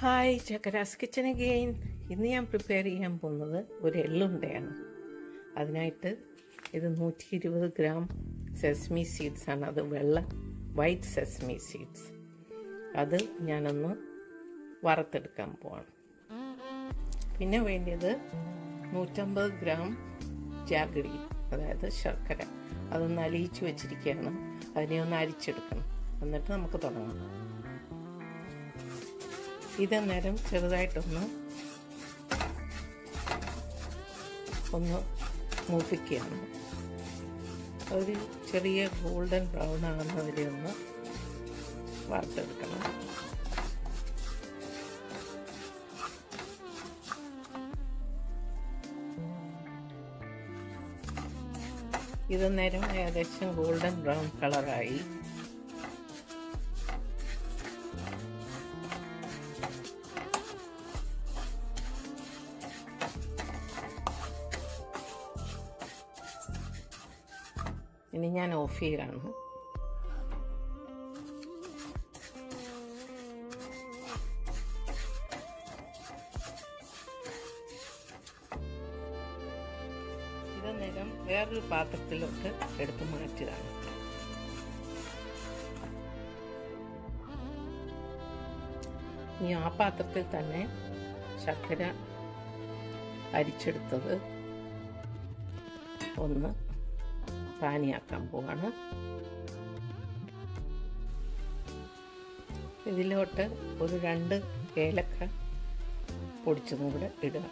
hi ചക്കരാസ് kitchen again ഇന്ന് ഞാൻ prepare ചെയ്യാൻ പോകുന്നത് ഒരു എള്ളുണ്ടയാണ് അതിനായിട്ട് ഇത് നൂറ്റി ഇരുപത് ഗ്രാം സെസ്മി സീഡ്സ് ആണ് അത് വെള്ള വൈറ്റ് സെസ്മി സീഡ്സ് അത് ഞാനൊന്ന് വറുത്തെടുക്കാൻ പോവാണ് പിന്നെ വേണ്ടിയത് നൂറ്റമ്പത് ഗ്രാം ജാഗടി അതായത് ശർക്കര അതൊന്ന് അലിയിച്ച് വെച്ചിരിക്കുകയാണ് അതിനെ ഒന്ന് അരിച്ചെടുക്കണം എന്നിട്ട് നമുക്ക് തുടങ്ങാം ഇത് നേരം ചെറുതായിട്ടൊന്ന് ഒന്ന് മൂപ്പിക്കുകയാണ് ഒരു ചെറിയ ഗോൾഡൻ ബ്രൗൺ ആകുന്നതിനെ ഒന്ന് വറുത്തെടുക്കണം ഇത് നേരം ഏകദേശം ഗോൾഡൻ ബ്രൗൺ കളറായി ഇനി ഞാൻ ഓഫ് ചെയ്യുകയാണ് ഇത് നേരം വേറൊരു പാത്രത്തിലോട്ട് എടുത്ത് മാറ്റുകയാണ് ഇനി ആ പാത്രത്തിൽ തന്നെ ശർക്കര അരിച്ചെടുത്തത് ഒന്ന് പാനിയാക്കാൻ പോവാണ് ഇതിലോട്ട് ഒരു രണ്ട് ഏലക്ക പൊടിച്ചതും കൂടെ ഇടുക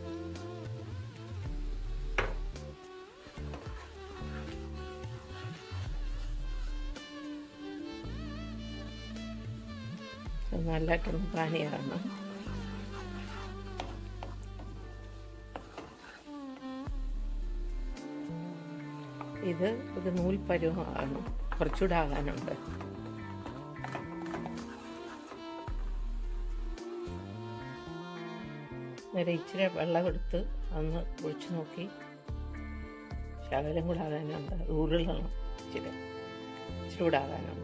നല്ലതായിട്ടൊന്ന് പാനിയാകണം ഇത് ഒരു നൂൽ പരുവമാണ് കുറച്ചുകൂടെ ആകാനുണ്ട് നേരെ ഇച്ചിരി വെള്ളം എടുത്ത് ഒന്ന് ഒഴിച്ചു നോക്കി ശകലം കൂടെ ആകാനുണ്ട് അത് ഉരുളണം ഇച്ചിരി ഇച്ചിരി കൂടെ ആകാനുണ്ട്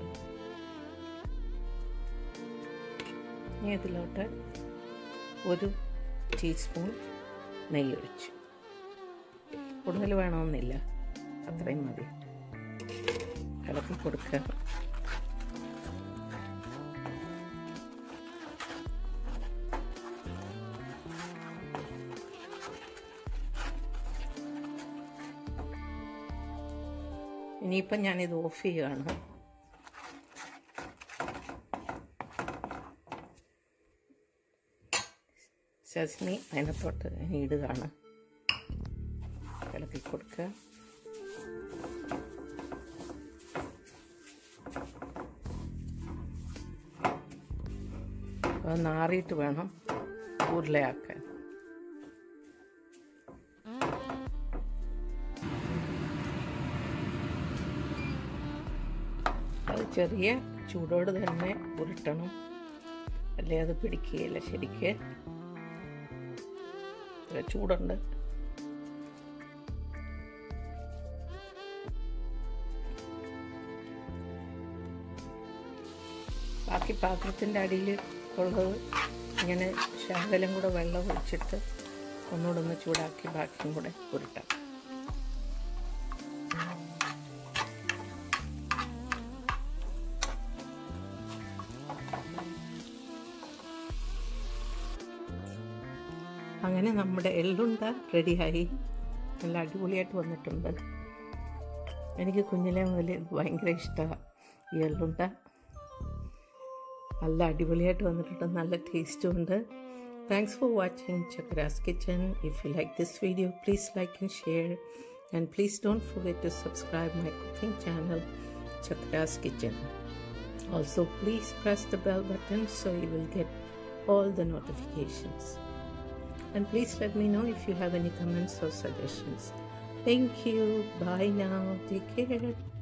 ഇനി ഇതിലോട്ട് ഒരു ടീസ്പൂൺ നെയ്യ് ഒഴിച്ചു കൂടുതൽ വേണമെന്നില്ല അത്രയും മതി ഇളക്കി കൊടുക്കുക ഇനിയിപ്പം ഞാനിത് ഓഫ് ചെയ്യുകയാണ് ശസ്മി അതിനകത്തോട്ട് ഇനി ഇടുകയാണ് ഇളക്കി കൊടുക്കുക അത് നാറിയിട്ട് വേണം ഉരുളയാക്കാൻ അത് ചെറിയ ചൂടോട് തന്നെ ഉരുട്ടണം അല്ലേ അത് പിടിക്കുകയില്ല ശരിക്ക് ചൂടുണ്ട് ബാക്കി പാത്രത്തിൻ്റെ അടിയിൽ ഉള്ളത് ഇങ്ങനെ ശകലം കൂടെ വെള്ളം ഒഴിച്ചിട്ട് ഒന്നുകൂടെ ഒന്ന് ചൂടാക്കി ബാക്കിയും കൂടെ ഉരുട്ടാം അങ്ങനെ നമ്മുടെ എള്ളുണ്ട റെഡിയായി നല്ല അടിപൊളിയായിട്ട് വന്നിട്ടുണ്ട് എനിക്ക് കുഞ്ഞിലെ മുതൽ ഭയങ്കര ഇഷ്ടമാണ് ഈ എള്ളുണ്ട നല്ല അടിപൊളിയായിട്ട് വന്നിട്ടുണ്ട് നല്ല ടേസ്റ്റും ഉണ്ട് thanks for watching Chakra's kitchen if you like this video please like and share and please don't forget to subscribe my cooking channel Chakra's kitchen also please press the bell button so you will get all the notifications and please let me know if you have any comments or suggestions thank you bye now take care